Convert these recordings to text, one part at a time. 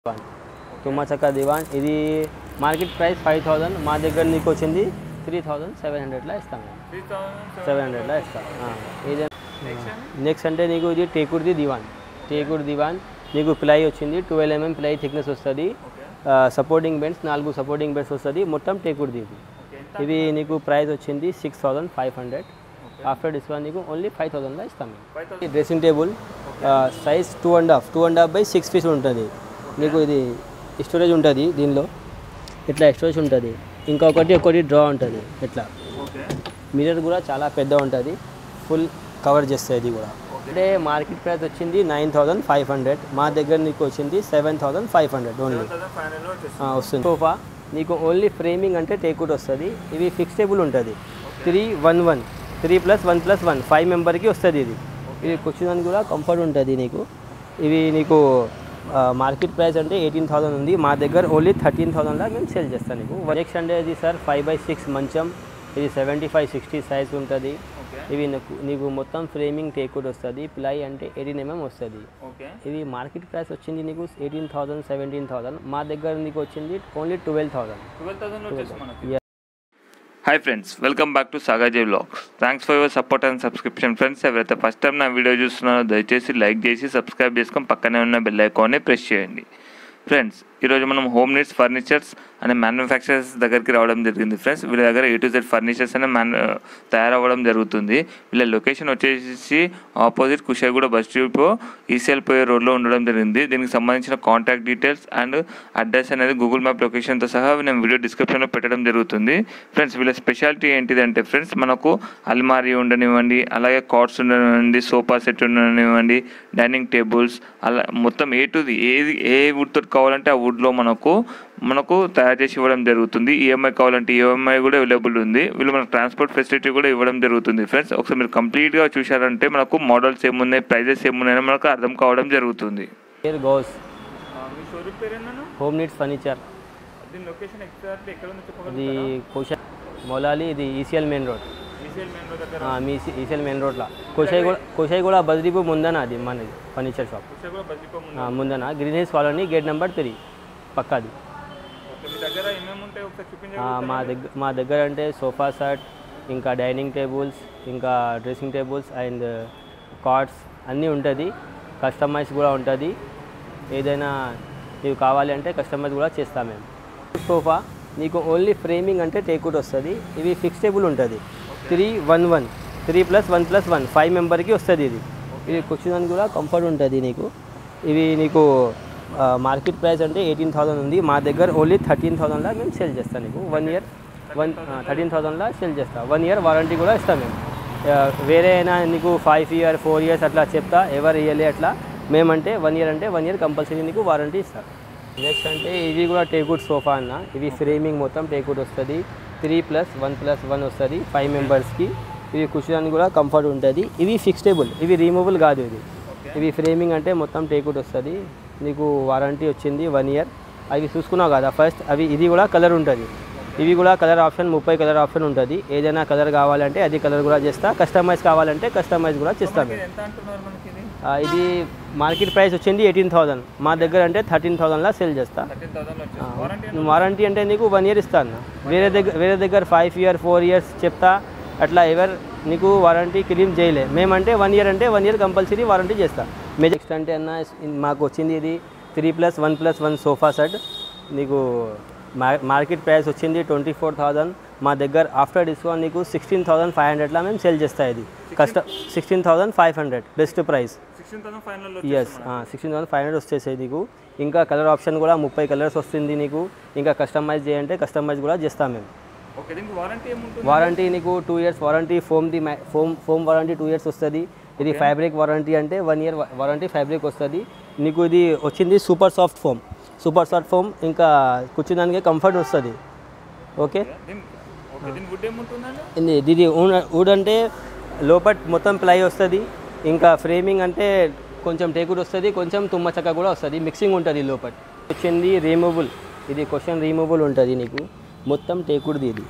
దివాన్ తుమ్మా చక్క దివాన్ ఇది market price five thousand మా దగ్గర నీకు వచ్చింది త్రీ థౌజండ్ సెవెన్ హండ్రెడ్లో ఇస్తాం త్రీ థౌసండ్ సెవెన్ హండ్రెడ్లో ఇస్తాం ఆ, ఇది నెక్స్ట్ అంటే నీకు ఇది టేకుడ్ది దివాన్ టేకుడ్ దివాన్ నీకు ప్లై వచ్చింది ట్వెల్వ్ ఎంఎం ప్లై థిక్నెస్ వస్తుంది సపోర్టింగ్ బెండ్స్ నాలుగు సపోర్టింగ్ బెండ్స్ వస్తుంది మొత్తం టేకుడ్ది ఇది ఇది నీకు ప్రైస్ వచ్చింది six thousand five hundred after discount నీకు ఓన్లీ ఫైవ్ థౌజండ్లో ఇస్తాం మేము ఈ dressing table size two and half two and half by six piece ఉంటుంది నీకు ఇది స్టోరేజ్ ఉంటుంది దీనిలో ఇట్లా స్టోరేజ్ ఉంటుంది ఇంకొకటి ఒకటి డ్రా ఉంటుంది ఇట్లా ఓకే మిర్రర్ కూడా చాలా పెద్ద ఉంటుంది ఫుల్ కవర్ చేస్తుంది ఇది కూడా అంటే మార్కెట్ ప్రైస్ వచ్చింది నైన్ థౌజండ్ ఫైవ్ హండ్రెడ్ మా దగ్గర నీకు వచ్చింది seven thousand five hundred only thousand five హండ్రెడ్లో వచ్చేసి వస్తుంది సోఫా నీకు ఓన్లీ ఫ్రేమింగ్ అంటే టేకుట్ వస్తుంది ఇవి ఫిక్స్టేబుల్ ఉంటుంది three one one three plus one plus one five మెంబర్కి వస్తుంది ఇది ఇది కూర్చున్నానికి కూడా కంఫర్ట్ ఉంటుంది నీకు ఇవి నీకు మార్కెట్ ప్రైస్ అంటే ఎయిటీన్ థౌసండ్ ఉంది మా దగ్గర ఓన్లీ థర్టీన్ థౌసండ్లో మేము సేల్ చేస్తాం నీకు నెక్స్ట్ అంటే ఇది సార్ ఫైవ్ బై సిక్స్ మంచం ఇది సెవెంటీ ఫైవ్ సిక్స్టీ సైజ్ ఉంటుంది ఓకే ఇవి నీకు నీకు మొత్తం ఫ్రేమింగ్ టేకుడ్ వస్తుంది ప్లై అంటే ఎయిటీన్ ఎంఎం వస్తుంది ఓకే ఇది మార్కెట్ ప్రైస్ వచ్చింది నీకు ఎయిటీన్ థౌసండ్ సెవెంటీన్ థౌసండ్ మా దగ్గర నీకు వచ్చింది ఓన్లీ ట్వెల్వ్ థౌసండ్ ట్వెల్వ్ థౌసండ్లో వచ్చేసి మనకి Yeah. Hi friends welcome back to Sagaji vlogs thanks for your support and subscription friends ఎవరైతే ఫస్ట్ టైం నా వీడియో చూస్తున్నారో దయచేసి లైక్ చేసి సబ్స్క్రైబ్ చేసుకొని పక్కనే ఉన్న బెల్ ఐకాన్ని ప్రెస్ చేయండి ఫ్రెండ్స్ ఈరోజు మనం హోమ్ నీడ్స్ ఫర్నిచర్స్ అనే మ్యానుఫ్యాక్చరర్స్ దగ్గరికి రావడం జరిగింది ఫ్రెండ్స్ వీళ్ళ దగ్గర ఏ టు జెడ్ ఫర్నిచర్స్ అనే మ్యాన్ తయారవ్వడం జరుగుతుంది వీళ్ళ లొకేషన్ వచ్చేసి opposite Kushaiguda bus depot ECIL పోయే రోడ్లో ఉండడం జరిగింది దీనికి సంబంధించిన కాంటాక్ట్ డీటెయిల్స్ అండ్ అడ్రస్ అనేది గూగుల్ మ్యాప్ లొకేషన్తో సహా నేను వీడియో డిస్క్రిప్షన్లో పెట్టడం జరుగుతుంది ఫ్రెండ్స్ వీళ్ళ స్పెషాలిటీ ఏంటిదంటే ఫ్రెండ్స్ మనకు అల్మారీ ఉండనివ్వండి అలాగే కార్డ్స్ ఉండనివ్వండి సోఫా సెట్ ఉండనివ్వండి డైనింగ్ టేబుల్స్ అలా మొత్తం ఏ టు ఏది ఏ వుడ్ తోటి కావాలంటే ఆ వుడ్లో మనకు మనకు తయారు చేసి ఇవ్వడం జరుగుతుంది ఈఎంఐ కావాలంటే ఈఎంఐ కూడా అవైలబుల్ ఉంది వీళ్ళు మనకు ట్రాన్స్పోర్ట్ ఫెసిలిటీ కూడా ఇవ్వడం జరుగుతుంది ఫ్రెండ్స్ ఒకసారి మీరు కంప్లీట్గా చూశారంటే మనకు మోడల్స్ ఏమున్నాయి ప్రైజెస్ ఏమున్నాయని మనకు అర్థం కావడం జరుగుతుంది హియర్ గోస్ మీ షోరూమ్ పేరు ఏంటన్నా హోమ్ నీడ్స్ ఫర్నిచర్ దీని లొకేషన్ ఎగ్జాక్ట్లీ ఎక్కడ ఉందో ఇది కోశ మొలాలి ఇది ECIL main road ECIL main road దగ్గర ఆ, మీ ఈసీఎల్ మెయిన్ రోడ్లో కోశాయి కూడా కోశాయి కూడా బద్రీపు ముందన అది మనది ఫర్నిచర్ షాప్ కూడా బస్డిపో ముందు ఆ, ముందన green hills colony gate number three పక్కాది ఓకే మీ దగ్గర ఏమేమి ఉంటాయి ఒకసారి చూపించండి ఆ, మా దగ్గర మా దగ్గర అంటే సోఫా సెట్ ఇంకా డైనింగ్ టేబుల్స్ ఇంకా డ్రెస్సింగ్ టేబుల్స్ అండ్ కార్డ్స్ అన్నీ ఉంటుంది కస్టమైజ్ కూడా ఉంటుంది ఏదైనా నీకు కావాలి అంటే కస్టమైజ్ కూడా చేస్తాం మేము సోఫా నీకు ఓన్లీ ఫ్రేమింగ్ అంటే టేకుట్ వస్తుంది ఇవి ఫిక్స్ టేబుల్ ఉంటుంది three one one three plus one plus one five మెంబర్కి వస్తుంది ఇది ఇది కూర్చోడానికి కూడా కంఫర్ట్ ఉంటుంది నీకు ఇవి నీకు మార్కెట్ ప్రైస్ అంటే ఎయిటీన్ థౌసండ్ ఉంది మా దగ్గర ఓన్లీ థర్టీన్ థౌసండ్లో మేము సేల్ చేస్తాం నీకు వన్ ఇయర్ వన్ థర్టీన్ థౌసండ్లో సేల్ చేస్తాం వన్ ఇయర్ వారంటీ కూడా ఇస్తాం మేము ఆ, వేరే అయినా నీకు ఫైవ్ ఇయర్ ఫోర్ ఇయర్స్ అట్లా చెప్తా ఎవరు ఇవ్వలే అట్లా మేమంటే వన్ ఇయర్ అంటే వన్ ఇయర్ కంపల్సరీ నీకు వారంటీ ఇస్తాం నెక్స్ట్ అంటే ఇది కూడా టేకుడ్ సోఫా అన్న ఇది ఫ్రేమింగ్ మొత్తం టేకుడ్ వస్తుంది three plus one plus one వస్తుంది ఫైవ్ మెంబర్స్కి ఇవి కూర్చోడానికి కూడా కంఫర్ట్ ఉంటుంది ఇవి ఫిక్స్టేబుల్ ఇవి రిమూవబుల్ కాదు ఇది ఇవి ఫ్రేమింగ్ అంటే మొత్తం టేకుడ్ వస్తుంది నీకు వారంటీ వచ్చింది వన్ ఇయర్ అవి చూసుకున్నావు కదా ఫస్ట్ అవి ఇది కూడా కలర్ ఉంటుంది ఇవి కూడా కలర్ ఆప్షన్ ముప్పై కలర్ ఆప్షన్ ఉంటుంది ఏదైనా కలర్ కావాలంటే అది కలర్ కూడా చేస్తా కస్టమైజ్ కావాలంటే కస్టమైజ్ కూడా చేస్తాం మేము ఎంత అంటున్నారు మనకి ఇది ఆ, ఇది మార్కెట్ ప్రైస్ వచ్చింది ఎయిటీన్ థౌసండ్ మా దగ్గర అంటే థర్టీన్ థౌసండ్లో సేల్ చేస్తా థర్టీన్ థౌసండ్లో వచ్చేసి వారంటీ వారంటీ అంటే నీకు వన్ ఇయర్ ఇస్తాను వేరే దగ్గర వేరే దగ్గర ఫైవ్ ఇయర్ ఫోర్ ఇయర్స్ చెప్తా అట్లా ఎవరు నీకు వారంటీ క్లెయిమ్ చేయలే మేమంటే వన్ ఇయర్ అంటే వన్ ఇయర్ కంపల్సరీ వారంటీ చేస్తా నెక్స్ట్ అంటే అన్న మాకు వచ్చింది ఇది three plus one plus one sofa set నీకు మార్- మార్కెట్ ప్రైస్ వచ్చింది ట్వంటీ ఫోర్ థౌజండ్ మా దగ్గర ఆఫ్టర్ డిస్కౌంట్ నీకు సిక్స్టీన్ థౌసండ్ ఫైవ్ హండ్రెడ్లో మేము సేల్ చేస్తాం ఇది కస్ట sixteen thousand five hundred best price sixteen thousand ఫైనల్లో yes sixteen thousand five hundred వచ్చేసాయి నీకు ఇంకా కలర్ ఆప్షన్ కూడా ముప్పై కలర్స్ వస్తుంది నీకు ఇంకా కస్టమైజ్ చేయంటే కస్టమైజ్ కూడా చేస్తాం మేము ఓకే దీనికి వారంటీ ఏముంటుంది వారంటీ నీకు టూ ఇయర్స్ వారంటీ ఫోమ్ది foam foam warranty two years వస్తుంది ఇది ఫ్యాబ్రిక్ వారంటీ అంటే వన్ ఇయర్ వారంటీ ఫ్యాబ్రిక్ వస్తుంది నీకు ఇది వచ్చింది super soft foam super soft foam ఇంకా కూర్చున్నానికి కంఫర్ట్ వస్తుంది ఓకే దీని ఓకే దీని వుడ్ ఏముంటుందండి ఇది ఇది వుడ్ అంటే లోపట్ మొత్తం ప్లై వస్తుంది ఇంకా ఫ్రేమింగ్ అంటే కొంచెం టేకుడ్ వస్తుంది కొంచెం తుమ్మ చెక్క కూడా వస్తుంది మిక్సింగ్ ఉంటుంది లోపట్ వచ్చింది రీమూవబుల్ ఇది క్వశ్చన్ రీమూవబుల్ ఉంటుంది నీకు మొత్తం టేకుడ్ది ఇది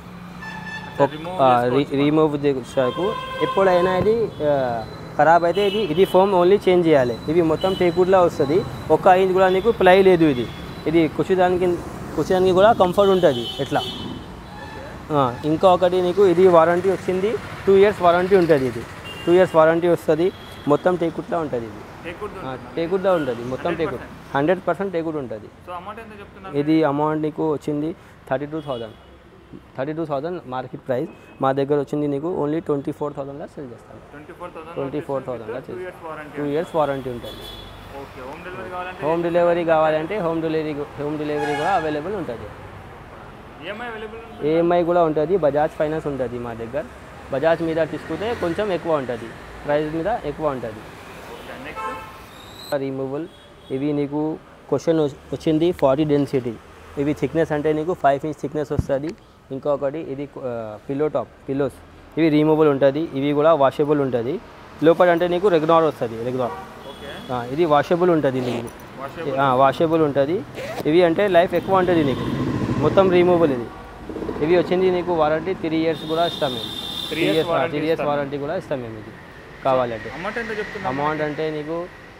రీమూవ్ చేసాకు ఎప్పుడైనా ఇది ఆ, ఖరాబ్ అయితే ఇది ఇది ఫోమ్ ఓన్లీ చేంజ్ చేయాలి ఇవి మొత్తం టేకుడ్లా వస్తుంది ఒక్క ఇంచ్ కూడా నీకు ప్లై లేదు ఇది ఇది కూర్చోడానికి కూర్చోడానికి కూడా కంఫర్ట్ ఉంటుంది ఎట్లా ఆ, ఇంకా ఒకటి నీకు ఇది వారంటీ వచ్చింది టూ ఇయర్స్ వారంటీ ఉంటుంది ఇది టూ ఇయర్స్ వారంటీ వస్తుంది మొత్తం టేకుట్లా ఉంటుంది ఇది ఆ, టేకుడ్లా ఉంటుంది మొత్తం టేకుడ్ హండ్రెడ్ పర్సెంట్ టేకుడ్ ఉంటుంది సో అమౌంట్ ఎంత చెప్తున్నారు ఇది అమౌంట్ నీకు వచ్చింది thirty two thousand thirty two thousand market price మా దగ్గర వచ్చింది నీకు ఓన్లీ ట్వంటీ ఫోర్ థౌజండ్లో సెల్ చేస్తాను twenty four thousand twenty four థౌజండ్లో two years warranty two years warranty ఉంటుంది ఓకే హోమ్ డెలివరీ కావాలంటే హోమ్ డెలివరీ కావాలంటే హోమ్ డెలివరీ హోమ్ డెలివరీ కూడా అవైలబుల్ ఉంటుంది ఈఎంఐ అవైలబుల్ ఏఎంఐ కూడా ఉంటుంది బజాజ్ ఫైనాన్స్ ఉంటుంది మా దగ్గర బజాజ్ మీద తీసుకుంటే కొంచెం ఎక్కువ ఉంటుంది ప్రైస్ మీద ఎక్కువ ఉంటుంది ఓకే నెక్స్ట్ రిమూవల్ ఇవి నీకు క్వశ్చన్ వచ్చింది ఫార్టీ డెన్సిటీ ఇవి థిక్నెస్ అంటే నీకు ఫైవ్ ఇంచ్ థిక్నెస్ వస్తుంది ఇంకొకటి ఇది పిల్లో టాప్ పిల్లోస్ ఇవి రిమూవల్ ఉంటుంది ఇవి కూడా వాషబుల్ ఉంటుంది లోపల అంటే నీకు రెగ్నార్ వస్తుంది రెగ్నార్ ఓకే ఇది వాషబుల్ ఉంటుంది నీకు వాషబుల్ ఉంటుంది ఇవి అంటే లైఫ్ ఎక్కువ ఉంటుంది నీకు మొత్తం రిమూవల్ ఇది ఇవి వచ్చింది నీకు వారంటీ త్రీ ఇయర్స్ కూడా ఇస్తాం మేము three years three years warranty కూడా ఇస్తాం మేము ఇది కావాలంటే అమౌంట్ ఎంత చెప్తున్నారు అమౌంట్ అంటే నీకు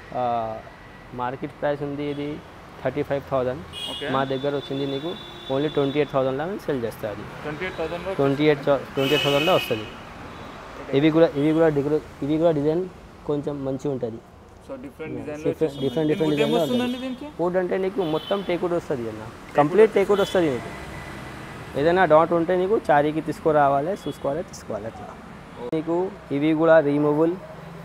మార్కెట్ ప్రైస్ ఉంది ఇది థర్టీ ఫైవ్ థౌజండ్ ఓకే మా దగ్గర వచ్చింది నీకు ఓన్లీ ట్వంటీ ఎయిట్ థౌజండ్లో మేము సెల్ చేస్తాం అది ట్వంటీ ఎయిట్ థౌసండ్లో ట్వంటీ ఎయిట్ ట్వంటీ ఎయిట్ థౌజండ్లో వస్తుంది ఇవి కూడా ఇవి కూడా డిగ్రీ ఇవి కూడా డిజైన్ కొంచెం మంచిగా ఉంటుంది so different design different different different డిజైన్లో ఉంటుంది వస్తుందండి దీనికి ఫుడ్ అంటే నీకు మొత్తం టేకుడ్ వస్తుంది అన్న కంప్లీట్ టేకుడ్ వస్తుంది నీకు ఏదైనా డాట్ ఉంటే నీకు చారీకి తీసుకురావాలి చూసుకోవాలి తీసుకోవాలి అట్లా నీకు ఇవి కూడా రిమూవల్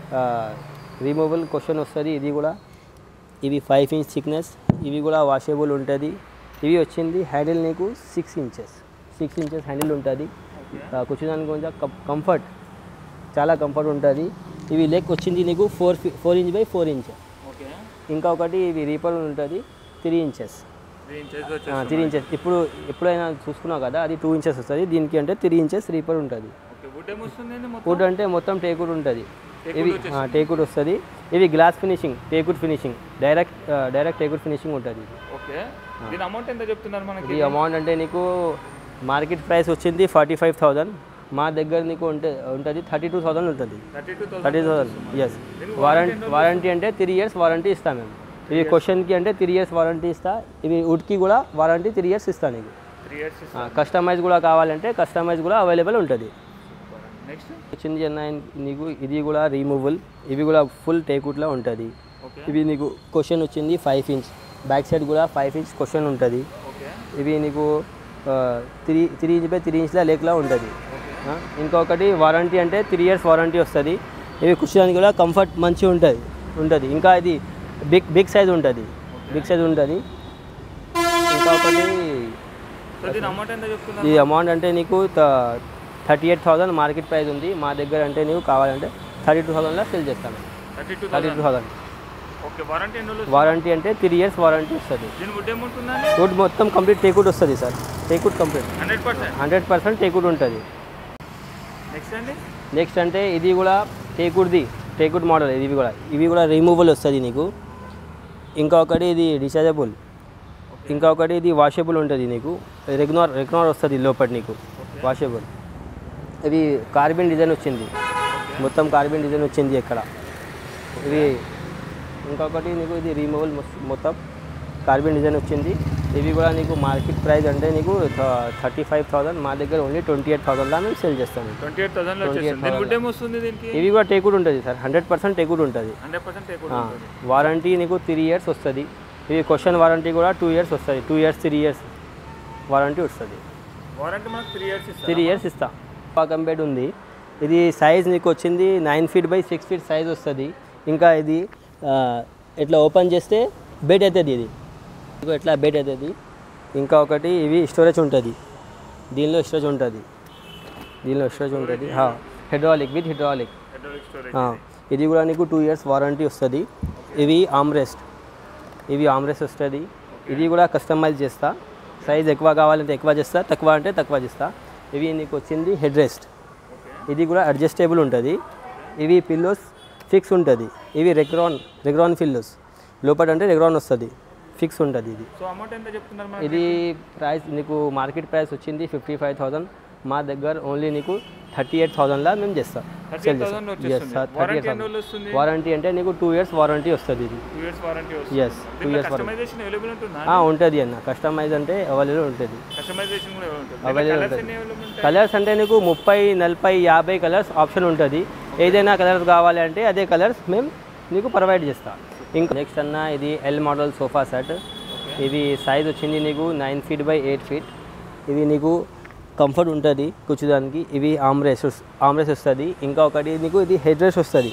రిమూవల్ క్వశ్చన్ వస్తుంది ఇది కూడా ఇవి ఫైవ్ ఇంచ్ థిక్నెస్ ఇవి కూడా వాషబుల్ ఉంటుంది ఇవి వచ్చింది హ్యాండిల్ నీకు six inches six inches handle ఉంటుంది కూర్చోడానికి కొంచెం కంఫర్ట్ చాలా కంఫర్ట్ ఉంటుంది ఇవి లెగ్ వచ్చింది నీకు four four inch by four inch okay ఇంకా ఒకటి ఇది రీపర్ ఉంటుంది త్రీ ఇంచెస్ త్రీ ఇంచెస్ వచ్చేసి త్రీ ఇంచెస్ ఇప్పుడు ఎప్పుడైనా చూసుకున్నావు కదా అది టూ ఇంచెస్ వస్తుంది దీనికి అంటే త్రీ ఇంచెస్ రీపర్ ఉంటుంది ఓకే వుడ్ ఏమొస్తుందండి మొత్తం వుడ్ అంటే మొత్తం టేకుడ్ ఉంటుంది ఇవి టేకుడ్ వస్తుంది ఇవి glass finishing teakwood finishing direct direct teakwood finishing ఉంటుంది ఓకే దీని అమౌంట్ ఎంత చెప్తున్నారు మనకి ఇది అమౌంట్ అంటే నీకు మార్కెట్ ప్రైస్ వచ్చింది ఫార్టీ ఫైవ్ థౌజండ్ మా దగ్గర నీకు ఉంటే ఉంటుంది థర్టీ టూ థౌజండ్ ఉంటుంది thirty two thousand thirty thousand yes warranty warranty అంటే త్రీ ఇయర్స్ వారంటీ ఇస్తాం మేము ఇవి క్వశ్చన్కి అంటే త్రీ ఇయర్స్ వారంటీ ఇస్తా ఇవి వుడ్కి కూడా వారంటీ త్రీ ఇయర్స్ ఇస్తాను నీకు త్రీ ఇయర్స్ కస్టమైజ్ కూడా కావాలంటే కస్టమైజ్ కూడా అవైలబుల్ ఉంటుంది నెక్స్ట్ వచ్చింది అన్న నీకు ఇది కూడా రీమూవల్ ఇవి కూడా ఫుల్ టేకుట్లో ఉంటుంది ఓకే ఇవి నీకు క్వశ్చన్ వచ్చింది ఫైవ్ ఇంచ్ బ్యాక్ సైడ్ కూడా ఫైవ్ ఇంచ్ క్వశ్చన్ ఉంటుంది ఓకే ఇవి నీకు three three inch by three ఇంచ్ల లేక్లా ఉంటుంది ఆ, ఇంకొకటి వారంటీ అంటే త్రీ ఇయర్స్ వారంటీ వస్తుంది ఇవి కూర్చోడానికి కూడా కంఫర్ట్ మంచిగా ఉంటుంది ఉంటుంది ఇంకా ఇది బిగ్ బిగ్ సైజ్ ఉంటుంది బిగ్ సైజ్ ఉంటుంది ఇంకా ఒకటి సో దీని అమౌంట్ ఎంత చెప్తున్నారు ఈ అమౌంట్ అంటే నీకు thirty eight thousand market price ఉంది మా దగ్గర అంటే నీకు కావాలంటే థర్టీ టూ థౌసండ్లో సెల్ చేస్తాను thirty two thirty two thousand okay warranty ఎన్ని రోజులు వారంటీ అంటే త్రీ ఇయర్స్ వారంటీ వస్తుంది దీని వుడ్ ఏముంటుందండి వుడ్ మొత్తం కంప్లీట్ టేకుడ్ వస్తుంది sir teakwood complete hundred percent hundred percent teakwood ఉంటుంది నెక్స్ట్ అండి నెక్స్ట్ అంటే ఇది కూడా టేకుడ్ది టేకుడ్ మోడల్ ఇది కూడా ఇవి కూడా రిమూవల్ వస్తుంది నీకు ఇంకా ఒకటి ఇది డిచార్జబుల్ ఇంకా ఒకటి ఇది వాషబుల్ ఉంటుంది నీకు రెగ్నార్ రెగ్నార్ వస్తుంది లోపల నీకు వాషబుల్ ఇది కార్బన్ డిజైన్ వచ్చింది మొత్తం కార్బన్ డిజైన్ వచ్చింది ఇక్కడ ఇది ఇంకొకటి నీకు ఇది రిమూవల్ మొత్తం కార్బన్ డిజైన్ వచ్చింది ఇవి కూడా నీకు మార్కెట్ ప్రైస్ అంటే నీకు థర్టీ ఫైవ్ థౌసండ్ మా దగ్గర ఓన్లీ ట్వంటీ ఎయిట్ థౌసండ్లో మేము సేల్ చేస్తాము ట్వంటీ ఎయిట్ థౌసండ్లో వచ్చేస్తుంది దీని వుడ్ ఏమొస్తుంది దీనికి ఇవి కూడా టేకుడ్ ఉంటుంది సార్ హండ్రెడ్ పర్సెంట్ టేకుడ్ ఉంటుంది హండ్రెడ్ పర్సెంట్ టేక్ వారంటీ నీకు త్రీ ఇయర్స్ వస్తుంది ఇది క్వశ్చన్ వారంటీ కూడా టూ ఇయర్స్ వస్తుంది two years three years warranty వస్తుంది వారంటీ మనకు త్రీ ఇయర్స్ ఇస్తారు త్రీ ఇయర్స్ ఇస్తా పాకం బెడ్ ఉంది ఇది సైజ్ నీకు వచ్చింది nine feet by six feet size వస్తుంది ఇంకా ఇది ఆ, ఇట్లా ఓపెన్ చేస్తే బెడ్ అవుతుంది ఇది ఇదిగో ఇట్లా బెడ్ అవుతుంది ఇంకా ఒకటి ఇవి స్టోరేజ్ ఉంటుంది దీనిలో స్టోరేజ్ ఉంటుంది దీనిలో స్టోరేజ్ ఉంటుంది hydraulic with hydraulic hydraulic storage ఆ, ఇది కూడా నీకు టూ ఇయర్స్ వారంటీ వస్తుంది ఇవి ఆమ్రెస్ట్ ఇవి ఆమ్రెస్ట్ వస్తుంది ఇది కూడా కస్టమైజ్ చేస్తా సైజ్ ఎక్కువ కావాలంటే ఎక్కువ చేస్తా తక్కువ అంటే తక్కువ చేస్తా ఇవి నీకు వచ్చింది హెడ్ రెస్ట్ ఇది కూడా అడ్జస్టబుల్ ఉంటుంది ఇవి పిల్లోస్ ఫిక్స్ ఉంటుంది ఇవి రెగ్రాన్ రెగ్రాన్ పిల్లోస్ లోపల అంటే రెగ్రాన్ వస్తుంది ఫిక్స్ ఉంటుంది ఇది సో అమౌంట్ ఎంత చెప్తున్నారు మనకి ఇది ప్రైస్ నీకు మార్కెట్ ప్రైస్ వచ్చింది ఫిఫ్టీ ఫైవ్ థౌసండ్ మా దగ్గర ఓన్లీ నీకు థర్టీ ఎయిట్ థౌసండ్లా మేము చేస్తాం థర్టీ సేల్ థౌసండ్ చేస్తాం వచ్చేస్తుంది yes sir thirty warranty eight ఎన్ని రోజులు వస్తుంది వారంటీ అంటే నీకు టూ ఇయర్స్ వారంటీ వస్తుంది ఇది టూ ఇయర్స్ వారంటీ వస్తుంది Yes, two దీంట్లో years warranty. కస్టమైజేషన్ అవైలబుల్ ఉంటుందా ఆ, ఉంటుంది అన్న కస్టమైజ్ అంటే అవైలబుల్ ఉంటుంది కస్టమైజేషన్ కూడా ఉంటుంది Available కలర్స్ ఉంటుంది. ఎన్ని అవైలబుల్ ఉంటాయి కలర్స్ అంటే నీకు ముప్పై నలభై యాభై కలర్స్ ఆప్షన్ ఉంటుంది ఏదైనా కలర్స్ కావాలి అంటే అదే కలర్స్ మేము నీకు ప్రొవైడ్ చేస్తాం ఇంకా నెక్స్ట్ అన్న ఇది ఎల్ మోడల్ సోఫా సెట్ ఇది సైజ్ వచ్చింది నీకు nine feet by eight feet ఇది నీకు కంఫర్ట్ ఉంటుంది కూర్చోడానికి ఇవి ఆమ్రెస్ ఆమ్రెస్ వస్తుంది ఇంకా ఒకటి నీకు ఇది హెడ్ రెస్ట్ వస్తుంది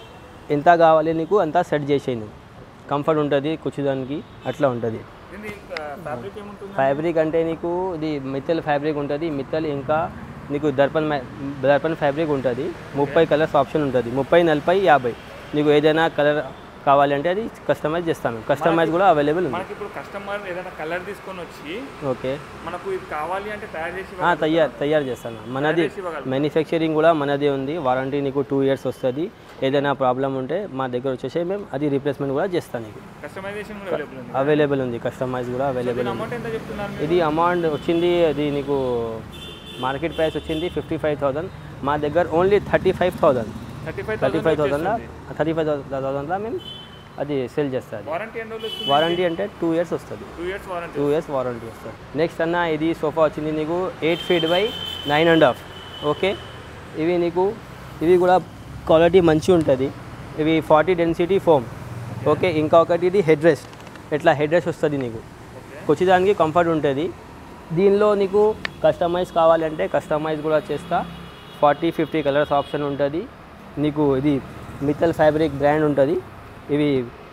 ఎంత కావాలి నీకు అంతా సెట్ చేసేయండి కంఫర్ట్ ఉంటుంది కూర్చోడానికి అట్లా ఉంటుంది దీని ఫ్యాబ్రిక్ ఏముంటుంది ఫ్యాబ్రిక్ అంటే నీకు ఇది మిత్తల్ ఫ్యాబ్రిక్ ఉంటుంది మిత్తల్ ఇంకా నీకు దర్పన్ మ్యా- దర్పన్ ఫ్యాబ్రిక్ ఉంటుంది ముప్పై కలర్స్ ఆప్షన్ ఉంటుంది ముప్పై నలభై యాభై నీకు ఏదైనా కలర్ కావాలంటే అది కస్టమైజ్ చేస్తాము కస్టమైజ్ కూడా అవైలబుల్ ఉంది మనకి ఇప్పుడు కస్టమర్ ఏదైనా కలర్ తీసుకొని వచ్చి ఓకే మనకు ఇది కావాలి అంటే తయారు చేసి ఆ, తయారు తయారు చేస్తాను మనది చేసి ఇవ్వగలరు. మ్యానుఫ్యాక్చరింగ్ కూడా మనదే ఉంది వారంటీ నీకు టూ ఇయర్స్ వస్తుంది ఏదైనా ప్రాబ్లం ఉంటే మా దగ్గర వచ్చేసి మేము అది రీప్లేస్మెంట్ కూడా చేస్తాను నీకు కస్టమైజేషన్ కూడా అవైలబుల్ ఉంది అవైలబుల్ ఉంది కస్టమైజ్ కూడా అవైలబుల్ దీని ఉంది అమౌంట్ ఎంత చెప్తున్నారు మీరు? ఇది అమౌంట్ వచ్చింది అది నీకు మార్కెట్ ప్రైస్ వచ్చింది ఫిఫ్టీ ఫైవ్ థౌసండ్ మా దగ్గర only thirty five thousand thirty five thirty five thousand థౌసండ్లో థర్టీ ఫైవ్ థౌసండ్లో మేము అది సేల్ చేస్తుంది వారంటీ ఎన్ని రోజులు వస్తుంది వారంటీ అంటే టూ ఇయర్స్ వస్తుంది two years warranty two years warranty వస్తుంది నెక్స్ట్ అన్న ఇది సోఫా వచ్చింది నీకు eight feet by nine and half okay ఇవి నీకు ఇవి కూడా క్వాలిటీ మంచిగా ఉంటుంది ఇవి ఫార్టీ డెన్సిటీ ఫోమ్ ఓకే ఇంకా ఒకటి ఇది హెడ్ రెస్ట్ ఇట్లా హెడ్ రెస్ట్ వస్తుంది నీకు కూర్చోడానికి కంఫర్ట్ ఉంటుంది దీనిలో నీకు కస్టమైజ్ కావాలంటే కస్టమైజ్ కూడా చేస్తా ఫార్టీ ఫిఫ్టీ కలర్స్ ఆప్షన్ ఉంటుంది నీకు ఇది మిత్తల్ ఫ్యాబ్రిక్ బ్రాండ్ ఉంటుంది ఇవి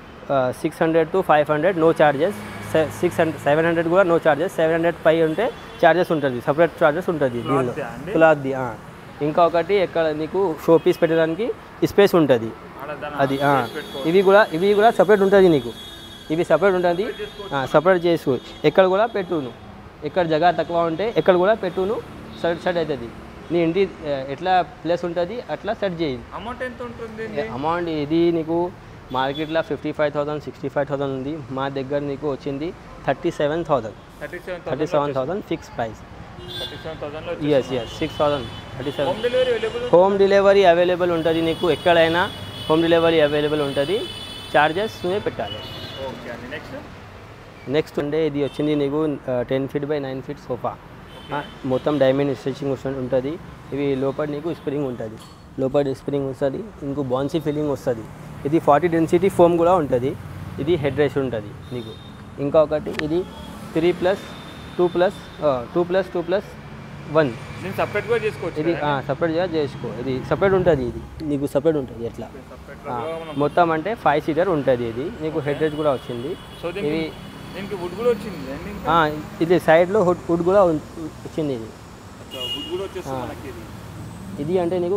six hundred to five hundred no charges six hundred seven hundred కూడా నో చార్జెస్ సెవెన్ హండ్రెడ్ పై ఉంటే చార్జెస్ ఉంటుంది సపరేట్ చార్జెస్ ఉంటుంది దీనిలో దా అండి? క్లాత్ది ఆ. ఇంకా ఒకటి ఇక్కడ నీకు షో పీస్ పెట్టడానికి స్పేస్ ఉంటుంది ఆడ దాని అది ఆ. space పెట్టుకోవచ్చు. ఇవి కూడా ఇవి కూడా సపరేట్ ఉంటుంది నీకు ఇవి సపరేట్ ఉంటుంది సపరేట్ చేసుకో ఎక్కడ కూడా పెట్టును ఎక్కడ జగ తక్కువ ఉంటే ఎక్కడ కూడా పెట్టును సెట్ సెట్ అవుతుంది నీ ఇంటి ఆ, ఎట్లా ప్లేస్ ఉంటుంది అట్లా సెట్ చేయి అమౌంట్ ఎంత ఉంటుంది అమౌంట్ ఇది నీకు మార్కెట్లో fifty five thousand sixty five thousand ఉంది మా దగ్గర నీకు వచ్చింది thirty seven thousand thirty seven thirty seven thousand fix price thirty seven థౌసండ్లో yes yes six thousand thirty seven home delivery available home delivery available ఉంటుంది నీకు ఎక్కడైనా హోమ్ డెలివరీ అవైలబుల్ ఉంటుంది చార్జెస్ నువ్వే పెట్టాలి ఓకే అండి నెక్స్ట్ నెక్స్ట్ ఉండే ఇది వచ్చింది నీకు ten feet by nine feet sofa మొత్తం డైమండ్ స్టిచ్చింగ్ ఉంటుంది ఇవి లోపల నీకు స్ప్రింగ్ ఉంటుంది లోపల స్ప్రింగ్ వస్తుంది ఇంకో బాన్సీ ఫీలింగ్ వస్తుంది ఇది ఫార్టీ డెన్సిటీ ఫోమ్ కూడా ఉంటుంది ఇది హెడ్ రేస్ ఉంటుంది నీకు ఇంకా ఒకటి ఇది three plus two plus two plus two plus one నేను సపరేట్ గా చేసుకోవచ్చు ఇది సపరేట్గా చేసుకో ఇది సపరేట్ ఉంటుంది ఇది నీకు సపరేట్ ఉంటుంది ఎట్లా సపరేట్ ఆ, మొత్తం అంటే ఫైవ్ సీటర్ ఉంటుంది ఇది నీకు హెడ్ రేస్ కూడా వచ్చింది సో ఇవి దీనికి దీనికి వుడ్ కూడా వచ్చింది అండి ఇంకా ఆ, ఇది సైడ్లో హుడ్ హుడ్ కూడా ఉం- వచ్చింది ఇది వుడ్ కూడా వచ్చేస్తుంది మనకి ఇది ఇది అంటే నీకు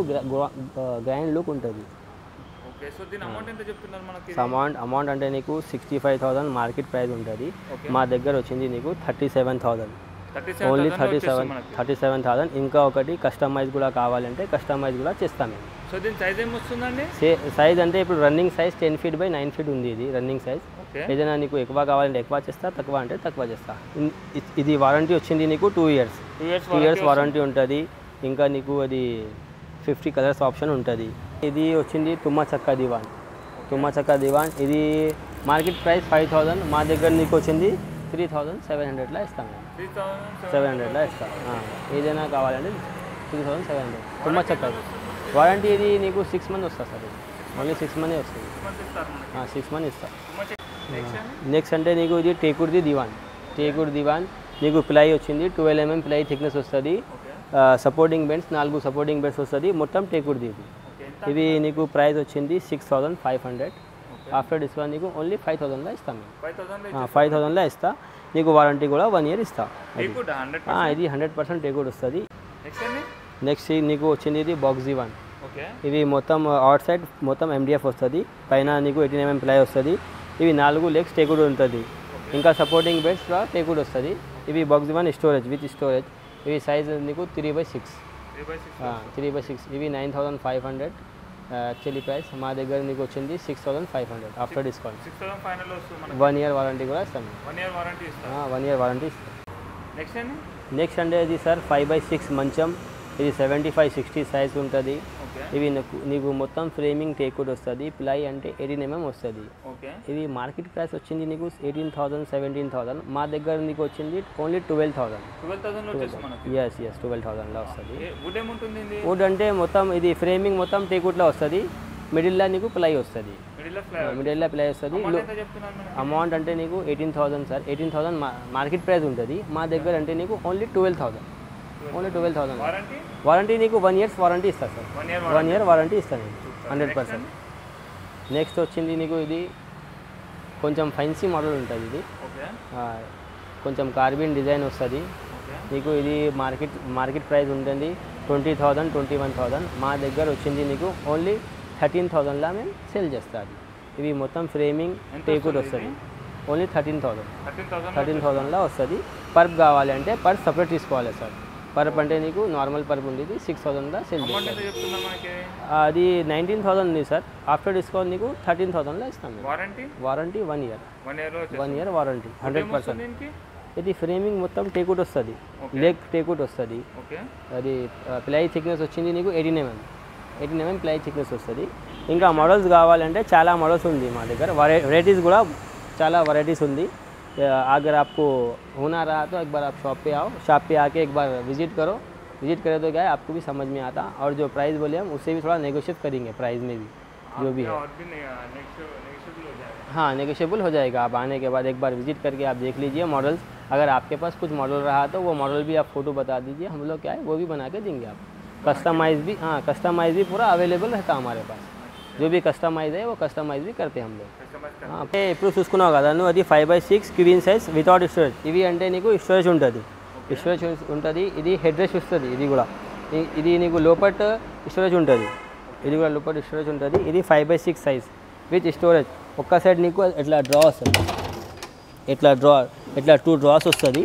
గ్రాండ్ లుక్ ఉంటుంది ఓకే సో దీని అమౌంట్ ఎంత చెప్తున్నారు మనకి అమౌంట్ అమౌంట్ అంటే నీకు sixty five thousand market price ఉంటుంది Okay. మా దగ్గర వచ్చింది నీకు thirty seven thousand thirty only seven thirty seven మనకి థర్టీ సెవెన్ థౌసండ్ ఇంకా ఒకటి కస్టమైజ్ కూడా కావాలంటే కస్టమైజ్ కూడా చేస్తాం మేము సో దీని సైజ్ ఏం వస్తుందండి సే సైజ్ అంటే ఇప్పుడు running size ten feet by nine feet ఉంది ఇది రన్నింగ్ సైజ్ ఓకే ఏదైనా నీకు ఎక్కువ కావాలంటే ఎక్కువ చేస్తా తక్కువ అంటే తక్కువ చేస్తా ఇన్- ఇ- ఇది వారంటీ వచ్చింది నీకు two years two years two years warranty ఉంటుంది ఇంకా నీకు అది ఫిఫ్టీ కలర్స్ ఆప్షన్ ఉంటుంది ఇది వచ్చింది తుమ్మ చక్క దివాన్ తుమ్మ చక్క దివాన్ ఇది మార్కెట్ ప్రైస్ ఫైవ్ థౌజండ్ మా దగ్గర నీకు వచ్చింది త్రీ థౌజండ్ సెవెన్ హండ్రెడ్లో ఇస్తాం మేము త్రీ థౌసండ్ సెవెన్ హండ్రెడ్లో ఇస్తాం ఆ, ఏదైనా కావాలంటే త్రీ థౌజండ్ సెవెన్ హండ్రెడ్ తుమ్మ చక్క వారంటీ ఇది నీకు సిక్స్ మంత్ వస్తుంది సార్ ఓన్లీ సిక్స్ మంత్ వస్తుంది మంత్స్ ఇస్తారు మనకి సిక్స్ మంత్ ఇస్తా నెక్స్ట్ అండి నెక్స్ట్ అంటే నీకు ఇది టేకుడ్ది దివాన్ టేకుడ్ దివాన్ నీకు ప్లై వచ్చింది ట్వెల్వ్ ఎంఎం ప్లై థిక్నెస్ వస్తుంది ఓకే సపోర్టింగ్ బెండ్స్ నాలుగు సపోర్టింగ్ బెండ్స్ వస్తుంది మొత్తం టేకుడ్ది ఇది ఓకే ఎంత ఇది నీకు ప్రైస్ వచ్చింది six thousand five hundred okay after discount నీకు ఓన్లీ ఫైవ్ థౌసండ్లో ఇస్తాం మేము ఫైవ్ థౌసండ్ ఫైవ్ థౌసండ్లో ఇస్తా నీకు వారంటీ కూడా వన్ ఇయర్ ఇస్తా టేకుడ్ హండ్రెడ్ ఆ, ఇది హండ్రెడ్ పర్సెంట్ టేకుడ్ వస్తుంది నెక్స్ట్ అండి నెక్స్ట్ నీకు వచ్చింది ఇది బాక్స్ దివాన్ ఓకే ఇవి మొత్తం అవుట్ సైడ్ మొత్తం ఎండిఎఫ్ వస్తుంది పైన నీకు ఎయిటీన్ ఎంఎం ప్లై వస్తుంది ఇవి నాలుగు లెగ్స్ టేకుడ్ ఉంటుంది ఇంకా సపోర్టింగ్ బెడ్స్ కూడా టేకుడ్ వస్తుంది ఇవి box one storage with storage ఇవి సైజ్ నీకు three by six three by six three by six ఇవి nine thousand five hundred actually price మా దగ్గర నీకు వచ్చింది six thousand five hundred after discount six thousand five hundred వస్తుంది మనకి one year warranty కూడా ఇస్తాం వన్ ఇయర్ వారంటీ ఇస్తారు వన్ ఇయర్ వారంటీ ఇస్తాం నెక్స్ట్ అండి నెక్స్ట్ అంటే ఇది సార్ ఫైవ్ బై సిక్స్ మంచం ఇది సెవెంటీ ఫైవ్ సిక్స్టీ సైజ్ ఉంటుంది ఓకే ఇవి నీకు నీకు మొత్తం ఫ్రేమింగ్ టేకుడ్ వస్తుంది ప్లై అంటే ఎయిటీన్ ఎంఎం వస్తుంది ఓకే ఇది మార్కెట్ ప్రైస్ వచ్చింది నీకు ఎయిటీన్ థౌసండ్ సెవెంటీన్ థౌసండ్ మా దగ్గర నీకు వచ్చింది ఓన్లీ ట్వెల్వ్ థౌసండ్ ట్వెల్వ్ థౌసండ్లో వచ్చేసి మనకి ఎస్ ఎస్ ట్వెల్వ్ థౌసండ్లో వస్తుంది వుడ్ ఏముంటుంది ఇది వుడ్ అంటే మొత్తం ఇది ఫ్రేమింగ్ మొత్తం టేకుడ్లో వస్తుంది మిడిల్లో నీకు ప్లై వస్తుంది మిడిల్ ఆఫ్ ఫ్లైవర్ మిడిల్లో ప్లై వస్తుంది అమౌంట్ ఎంత చెప్తున్నారు మేడం అమౌంట్ అంటే నీకు eighteen thousand sir eighteen thousand market price ఉంటుంది మా దగ్గర అంటే నీకు only twelve thousand only twelve thousand warranty warranty నీకు వన్ ఇయర్స్ వారంటీ ఇస్తారు sir one year one year warranty ఇస్తాను హండ్రెడ్ పర్సెంట్ నెక్స్ట్ వచ్చింది నీకు ఇది కొంచెం ఫైన్సీ మోడల్ ఉంటుంది ఇది ఓకే ఆ, కొంచెం కార్బిన్ డిజైన్ వస్తుంది ఓకే నీకు ఇది మార్కెట్ మార్కెట్ ప్రైస్ ఉంటుంది twenty thousand twenty one thousand మా దగ్గర వచ్చింది నీకు ఓన్లీ థర్టీన్ థౌజండ్లా మేము సేల్ చేస్తాది ఇవి మొత్తం ఫ్రేమింగ్ ఎంత టేకుడ్ వస్తుంది వస్తుంది only thirteen thousand thirteen thousand thirteen థౌజండ్లో వస్తుంది పర్ప్ కావాలి అంటే పర్ప్ సపరేట్ తీసుకోవాలి సార్ పర్ప్ అంటే నీకు నార్మల్ పర్ప్ ఉండేది సిక్స్ థౌజండ్లో సేల్ అమౌంట్ చేస్తాం ఎంత చెప్తున్నారు మనకి అది నైన్టీన్ థౌసండ్ ఉంది సార్ ఆఫ్టర్ డిస్కౌంట్ నీకు థర్టీన్ థౌసండ్లో ఇస్తాం మేము warranty warranty one year one ఇయర్లో వచ్చేసి one year warranty hundred percent దీనికి ఇది ఫ్రేమింగ్ మొత్తం టేకుట్ వస్తుంది లెగ్ టేకుట్ వస్తుంది ఓకే అది ప్లై థిక్నెస్ వచ్చింది నీకు eighteen mm eighteen mm ply thickness వస్తుంది ఇంకా మోడల్స్ కావాలంటే చాలా మోడల్స్ ఉంది మా దగ్గర వెరైటీస్ కూడా చాలా వెరైటీస్ ఉంది अ, अगर आपको होना रहा तो एक बार आप शॉप पे आओ शॉप पे आके एक बार विजिट करो विजिट करे तो क्या है आपको भी समझ में आता और जो प्राइस बोले हम उससे भी थोड़ा नेगोशिएट करेंगे प्राइस में भी जो भी है और भी नहीं नेक्स्ट नेक्स्ट हो जाएगा हाँ नेगोशिएबल हो जाएगा आप आने के बाद एक बार विजिट करके आप देख लीजिए मॉडल्स अगर आपके पास कुछ मॉडल रहा तो वो मॉडल भी आप फोटो बता दीजिए हम लोग क्या है वो भी बना के देंगे आप कस्टमाइज भी हाँ कस्टमाइज भी पूरा अवेलेबल रहता हमारे पास जो भी कस्टमाइज है वो कस्टमाइज भी करते हैं हम लोग కస్టమర్స్ ఆ, అంటే ఇప్పుడు చూసుకున్నావు కదా నువ్వు అది five by six queen size without storage ఇవి అంటే నీకు స్టోరేజ్ ఉంటుంది స్టోరేజ్ ఉంటుంది ఇది హెడ్ రెస్ట్ వస్తుంది ఇది కూడా ఇ- ఇది నీకు లోపట్ స్టోరేజ్ ఉంటుంది ఇది కూడా లోపట్ స్టోరేజ్ ఉంటుంది ఇది five by six size with storage ఒక్క సైడ్ నీకు ఇట్లా డ్రా వస్తుంది ఇట్లా డ్రా ఇట్లా టూ డ్రాస్ వస్తుంది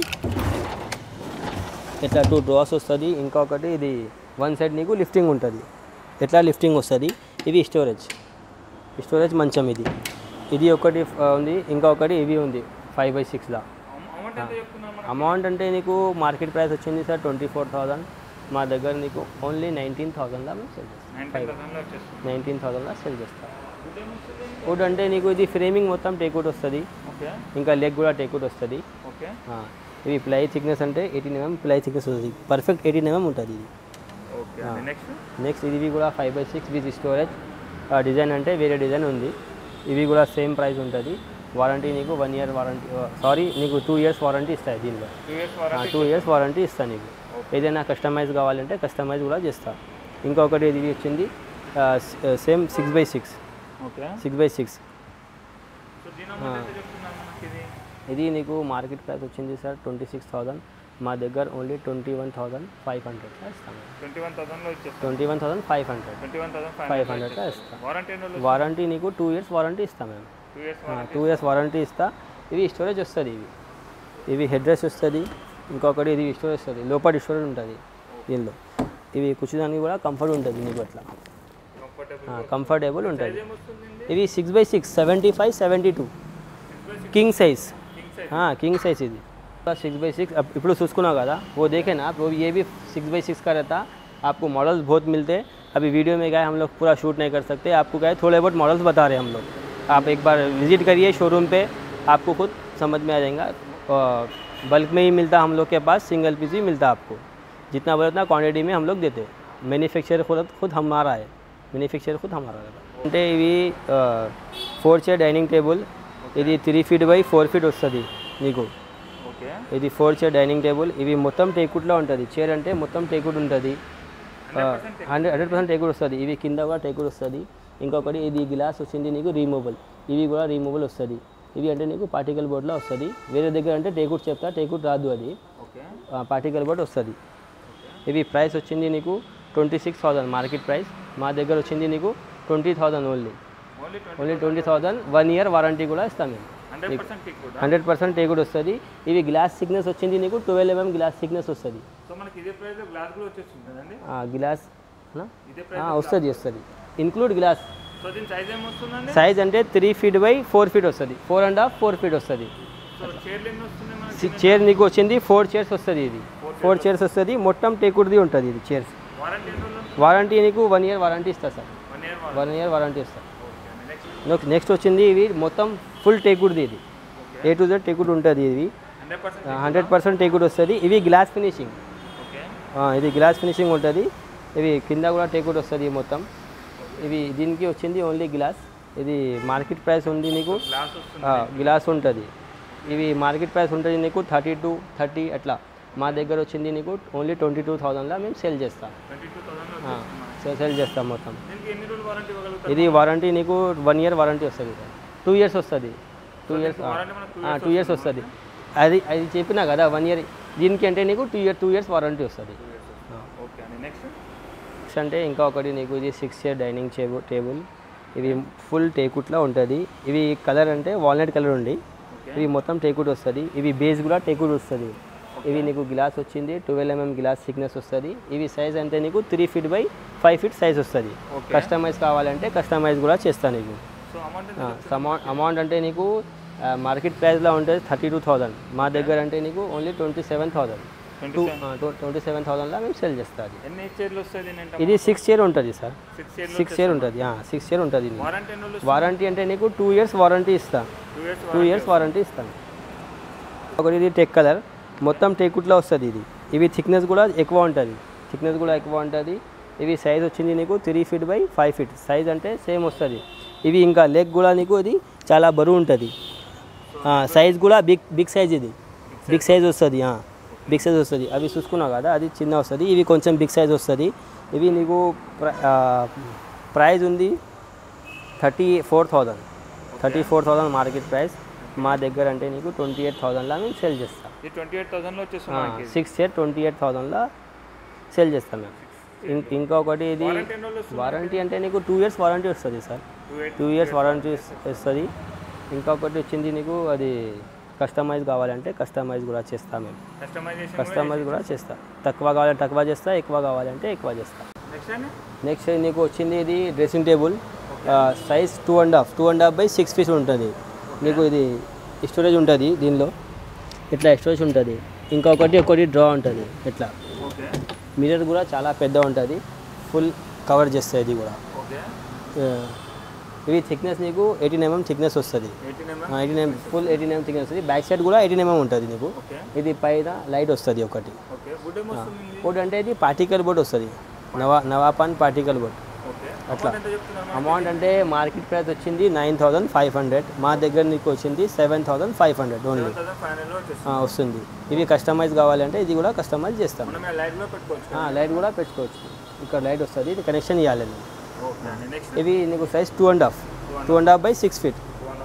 ఇట్లా టూ డ్రాస్ వస్తుంది ఇంకొకటి ఇది వన్ సైడ్ నీకు లిఫ్టింగ్ ఉంటుంది ఎట్లా లిఫ్టింగ్ వస్తుంది ఇది స్టోరేజ్ స్టోరేజ్ మంచం ఇది ఇది ఒకటి ఆ, ఉంది ఇంకొకటి ఇవి ఉంది ఫైవ్ బై సిక్స్లో అమౌంట్ ఎంత చెప్తున్నారు మనకి అమౌంట్ అంటే నీకు మార్కెట్ ప్రైస్ వచ్చింది సార్ ట్వంటీ ఫోర్ థౌజండ్ మా దగ్గర నీకు ఓన్లీ నైన్టీన్ థౌజండ్లో మేము సెల్ చేస్తాం నైన్టీన్ థౌసండ్లో వచ్చేస్తుంది నైన్టీన్ థౌజండ్లో సెల్ చేస్తాం వుడ్ ఏమొస్తుంది వుడ్ అంటే నీకు ఇది ఫ్రేమింగ్ మొత్తం టేకుట్ వస్తుంది ఓకే ఇంకా లెగ్ కూడా టేకుట్ వస్తుంది ఓకే ఆ, ఇవి ప్లై థిక్నెస్ అంటే ఎయిటీన్ ఎంఎం ప్లై థిక్నెస్ వస్తుంది పర్ఫెక్ట్ ఎయిటీన్ ఎంఎం ఉంటుంది ఇది ఓకే నెక్స్ట్ నెక్స్ట్ ఇది కూడా five by six with storage design అంటే వేరే డిజైన్ ఉంది ఇవి కూడా సేమ్ ప్రైస్ ఉంటుంది వారంటీ నీకు వన్ ఇయర్ వారంటీ సారీ నీకు టూ ఇయర్స్ వారంటీ ఇస్తాయి దీనిలో two years warranty two years warranty ఇస్తాను నీకు ఏదైనా కస్టమైజ్ కావాలంటే కస్టమైజ్ కూడా చేస్తా ఇంకొకటి ఇది వచ్చింది same six by six okay six by six so దీని అమౌంట్ ఎంత చెప్తున్నారు మనకి ఇది ఇది నీకు మార్కెట్ ప్రైస్ వచ్చింది సార్ ట్వంటీ సిక్స్ థౌసండ్ మా దగ్గర only twenty one thousand five హండ్రెడ్లో ఇస్తాను ట్వంటీ వన్ థౌసండ్లో వచ్చేస్తుంది twenty one thousand five hundred twenty one thousand five five హండ్రెడ్లో ఇస్తాం వారంటీ ఎన్ని రోజులు వారంటీ నీకు టూ ఇయర్స్ వారంటీ ఇస్తాం మేము two years two years warranty ఇస్తా ఇవి స్టోరేజ్ వస్తుంది ఇవి ఇవి హెడ్ రెస్ట్ వస్తుంది ఇంకొకటి ఇది స్టోరేజ్ వస్తుంది లోపల స్టోరేజ్ ఉంటుంది దీనిలో ఇవి కూర్చోడానికి కూడా కంఫర్ట్ ఉంటుంది నీకు అట్లా కంఫర్టబుల్ కంఫర్టబుల్ ఉంటుంది ఏమొస్తుంది ఇవి six by six seventy five seventy two king size king size हाँ किंग साइज ఇది सिक्स बाई सिक्स अब ఇప్పుడు చూసుకున్నావు కదా वो देखे ना आप वो ये भी सिक्स बाई सिक्स का रहता आपको मॉडल्स बहुत मिलते अभी वीडियो में गए हम लोग पूरा शूट नहीं कर सकते आपको क्या है थोड़े बहुत मॉडल्स बता रहे हैं हम लोग आप एक बार विजिट करिए शोरूम पे आपको खुद समझ में आ जाएगा बल्क में ही मिलता हम लोग के पास सिंगल पीस भी मिलता आपको जितना बोले उतना क्वांटिटी में हम लोग देते मैन्युफैक्चर खुद खुद हमारा है मैन्युफैक्चर खुद हमारा रहता అంటే ఇవి ఫోర్ చైర్ డైనింగ్ టేబుల్ ఇది three feet by four feet వస్తుంది నీకు ఓకే ఇది ఫోర్ చైర్ డైనింగ్ టేబుల్ ఇవి మొత్తం టేకుట్లో ఉంటుంది చైర్ అంటే మొత్తం టేకుడ్ ఉంటుంది హండ్రెడ్ హండ్రెడ్ పర్సెంట్ టేకుడ్ వస్తుంది ఇవి కింద కూడా టేకుడ్ వస్తుంది ఇంకొకటి ఇది గ్లాస్ వచ్చింది నీకు రీమూవబుల్ ఇవి కూడా రీమూవబుల్ వస్తుంది ఇవి అంటే నీకు పార్టికల్ బోర్డ్లో వస్తుంది వేరే దగ్గర అంటే టేకుడ్ చెప్తా టేకుడ్ రాదు అది ఓకే పార్టికల్ బోర్డ్ వస్తుంది ఇవి ప్రైస్ వచ్చింది నీకు twenty six thousand market price మా దగ్గర వచ్చింది నీకు twenty thousand only only twenty only twenty thousand one year warranty కూడా ఇస్తాం మేము హండ్రెడ్ పర్సెంట్ టిక్ కూడా హండ్రెడ్ పర్సెంట్ టేకుడ్ వస్తుంది ఇవి గ్లాస్ థిక్నెస్ వచ్చింది నీకు ట్వెల్వ్ ఎంఎం గ్లాస్ థిక్నెస్ వస్తుంది సో మనకి ఇదే ప్రైస్ గ్లాస్ కూడా వచ్చేస్తుంది కదండి గ్లాస్ ఇదే ఆ, ప్రైస్ వస్తుంది వస్తుంది ఇన్క్లూడ్ గ్లాస్ సో దీని సైజ్ ఏమొస్తుందండి సైజ్ అంటే three feet by four feet వస్తుంది four and half four feet వస్తుంది సో చైర్లు ఎన్ని వస్తున్నాయి మనకి చైర్ నీకు వచ్చింది ఫోర్ చైర్స్ వస్తుంది ఇది ఫోర్ చైర్స్ వస్తుంది మొత్తం టేకుడ్ది ఉంటుంది ఇది చైర్స్ వారంటీ ఎన్ని రోజులు వారంటీ నీకు వన్ ఇయర్ వారంటీ ఇస్తా sir one year one year warranty ఇస్తా ఓకే నెక్స్ట్ నెక్స్ట్ వచ్చింది ఇవి మొత్తం ఫుల్ టేకుడ్ది ఇది ఏ టు జెడ్ టేకుడ్ ఉంటుంది ఇది hundred percent hundred percent teakwood వస్తుంది ఇవి గ్లాస్ ఫినిషింగ్ ఓకే ఇది గ్లాస్ ఫినిషింగ్ ఉంటుంది ఇవి కింద కూడా టేకుడ్ వస్తుంది మొత్తం ఇవి దీనికి వచ్చింది ఓన్లీ గ్లాస్ ఇది మార్కెట్ ప్రైస్ ఉంది నీకు గ్లాస్ వస్తుంది ఆ, గ్లాస్ ఉంటుంది ఇవి మార్కెట్ ప్రైస్ ఉంటుంది నీకు థర్టీ టూ థర్టీ అట్లా మా దగ్గర వచ్చింది నీకు ఓన్లీ ట్వంటీ టూ థౌజండ్లో మేము సేల్ చేస్తాం ట్వంటీ టూ థౌసండ్ ఆ, సే- సేల్ చేస్తాం మొత్తం దీనికి ఎన్ని రోజులు వారంటీ ఇవ్వగలుగుతారు ఇది వారంటీ నీకు వన్ ఇయర్ వారంటీ వస్తుంది టూ ఇయర్స్ వస్తుంది టూ ఇయర్స్ వారంటీ మనకు two టూ ఇయర్స్ వస్తుంది అది అది చెప్పినా కదా వన్ ఇయర్ దీనికి అంటే నీకు two year two years warranty వస్తుంది ఓకే అండి నెక్స్ట్ నెక్స్ట్ అంటే ఇంకా ఒకటి నీకు ఇది six year dining table table ఇవి ఫుల్ టేకుట్లో ఉంటుంది ఇవి కలర్ అంటే వాల్నట్ కలర్ ఉంది ఇవి మొత్తం టేకుట్ వస్తుంది ఇవి బేస్ కూడా టేకుట్ వస్తుంది ఇవి నీకు గ్లాస్ వచ్చింది ట్వెల్వ్ ఎంఎం గ్లాస్ థిక్నెస్ వస్తుంది ఇవి సైజ్ అంటే నీకు three feet by five feet size వస్తుంది Okay. కస్టమైజ్ కావాలంటే కస్టమైజ్ కూడా చేస్తాను నీకు సో అమౌంట్ అమౌంట్ అమౌంట్ అంటే నీకు మార్కెట్ ప్రైస్లో ఉంటుంది థర్టీ టూ థౌజండ్ మా దగ్గర అంటే నీకు only twenty seven thousand two twenty seven థౌజండ్లో మేము సెల్ చేస్తాం ఎన్ని చైర్లు వస్తుంది నేను ఇది సిక్స్ ఇయర్ ఉంటుంది sir six years six year ఉంటుంది సిక్స్ ఇయర్ ఉంటుంది ఇది. వారంటీ ఎన్ని రోజులు వారంటీ అంటే నీకు టూ ఇయర్స్ వారంటీ ఇస్తా two years two years warranty ఇస్తాను ఒకటి ఇది టెక్ కలర్ మొత్తం టెకుట్లో వస్తుంది ఇది ఇవి థిక్నెస్ కూడా ఎక్కువ ఉంటుంది థిక్నెస్ కూడా ఎక్కువ ఉంటుంది ఇవి సైజ్ వచ్చింది నీకు three feet by five feet size అంటే సేమ్ వస్తుంది ఇవి ఇంకా లెగ్ కూడా నీకు ఇది చాలా బరువు ఉంటుంది సైజ్ కూడా బిగ్ బిగ్ సైజ్ ఇది బిగ్ సైజ్ వస్తుంది బిగ్ సైజ్ వస్తుంది అవి చూసుకున్నావు కదా అది చిన్న వస్తుంది ఇవి కొంచెం బిగ్ సైజ్ వస్తుంది ఇవి నీకు ప్రైజ్ ఉంది thirty four thousand thirty four thousand market price మా దగ్గర అంటే నీకు ట్వంటీ ఎయిట్ థౌజండ్లో మేము సేల్ చేస్తాం ఇది ట్వంటీ ఎయిట్ థౌసండ్లో వచ్చేస్తుంది మనకి సిక్స్ ఇయర్ ట్వంటీ ఎయిట్ థౌజండ్లో సేల్ చేస్తాం మేము ఇం- ఇంకొకటి ఇది వారంటీ ఎన్ని రోజులు వస్తుంది వారంటీ అంటే నీకు టూ ఇయర్స్ వారంటీ వస్తుంది sir two eight two years warranty వస్తుంది ఇంకొకటి వచ్చింది నీకు అది కస్టమైజ్ కావాలంటే కస్టమైజ్ కూడా చేస్తాం మేము కస్టమైజేషన్ కస్టమైజ్ కూడా చేస్తా తక్కువ కావాలంటే తక్కువ చేస్తా ఎక్కువ కావాలంటే ఎక్కువ చేస్తా నెక్స్ట్ అండి నెక్స్ట్ నీకు వచ్చింది ఇది dressing table size two and half two and half by six feet ఉంటుంది నీకు ఇది స్టోరేజ్ ఉంటుంది దీనిలో ఇట్లా స్టోరేజ్ ఉంటుంది ఇంకొకటి ఒకటి డ్రా ఉంటుంది ఇట్లా ఓకే మిర్రర్ కూడా చాలా పెద్ద ఉంటుంది ఫుల్ కవర్ చేస్తుంది ఇది కూడా ఓకే ఆ, ఇవి థిక్నెస్ నీకు ఎయిటీన్ ఎంఎం థిక్నెస్ వస్తుంది eighteen mm eighteen m full eighteen mm thickness వస్తుంది బ్యాక్ సైడ్ కూడా ఎయిటీన్ ఎంఎం ఉంటుంది నీకు ఓకే ఇది పైన లైట్ వస్తుంది ఒకటి ఓకే వుడ్ ఏమొస్తుంది బోర్డ్ అంటే ఇది పార్టికల్ బోర్డ్ వస్తుంది నవా నవాపాన్ పార్టికల్ బోర్డ్ ఓకే అట్లా. అమౌంట్ ఎంత చెప్తున్నారు అమౌంట్ అంటే మార్కెట్ ప్రైస్ వచ్చింది నైన్ థౌజండ్ ఫైవ్ హండ్రెడ్ మా దగ్గర నీకు వచ్చింది seven thousand five hundred only seven thousand five హండ్రెడ్లో వచ్చేస్తుంది వస్తుంది ఇవి కస్టమైజ్ కావాలంటే ఇది కూడా కస్టమైజ్ చేస్తాం మనం లైట్లో పెట్టుకోవచ్చు లైట్ కూడా పెట్టుకోవచ్చు ఇక్కడ లైట్ వస్తుంది ఇది కనెక్షన్ ఇవ్వాలి నేను. ఓకే అండి నెక్స్ట్ ఇవి నీకు size two and half two and half by six feet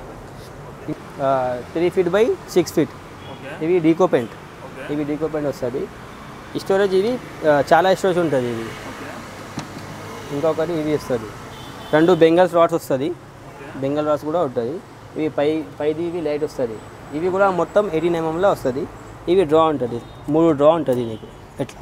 three feet by six feet okay ఇవి డీకో పెయింట్ ఓకే ఇవి డీకో పెయింట్ వస్తుంది స్టోరేజ్ ఇది ఆ, చాలా స్టోరేజ్ ఉంటుంది ఇది ఓకే ఇంకొకటి ఇది వస్తుంది రెండు బెంగల్స్ రాడ్స్ వస్తుంది ఓకే బెంగల్ రాడ్స్ కూడా ఉంటుంది ఇవి పై పైది ఇవి లైట్ వస్తుంది ఇవి కూడా మొత్తం ఎయిటీన్ ఎంఎంలో వస్తుంది ఇవి డ్రా ఉంటుంది మూడు డ్రా ఉంటుంది నీకు ఎట్లా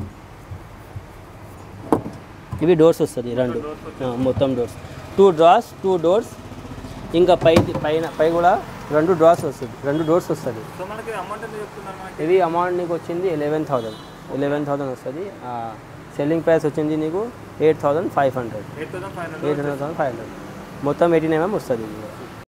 ఇవి డోర్స్ వస్తుంది రెండు ఆ, మొత్తం doors two draws two doors ఇంకా పై పైన పై కూడా రెండు డ్రాస్ వస్తుంది రెండు డోర్స్ వస్తుంది సో మనకి అమౌంట్ ఎంత చెప్తున్నారు మనకి ఇవి అమౌంట్ నీకు వచ్చింది ఎలెవెన్ థౌజండ్ ఎలెవెన్ థౌజండ్ వస్తుంది సెల్లింగ్ ప్రైస్ వచ్చింది నీకు eight thousand five hundred eight thousand five eight hundred hundred five hundred మొత్తం ఎయిటీన్ ఎంఎం వస్తుంది ఇది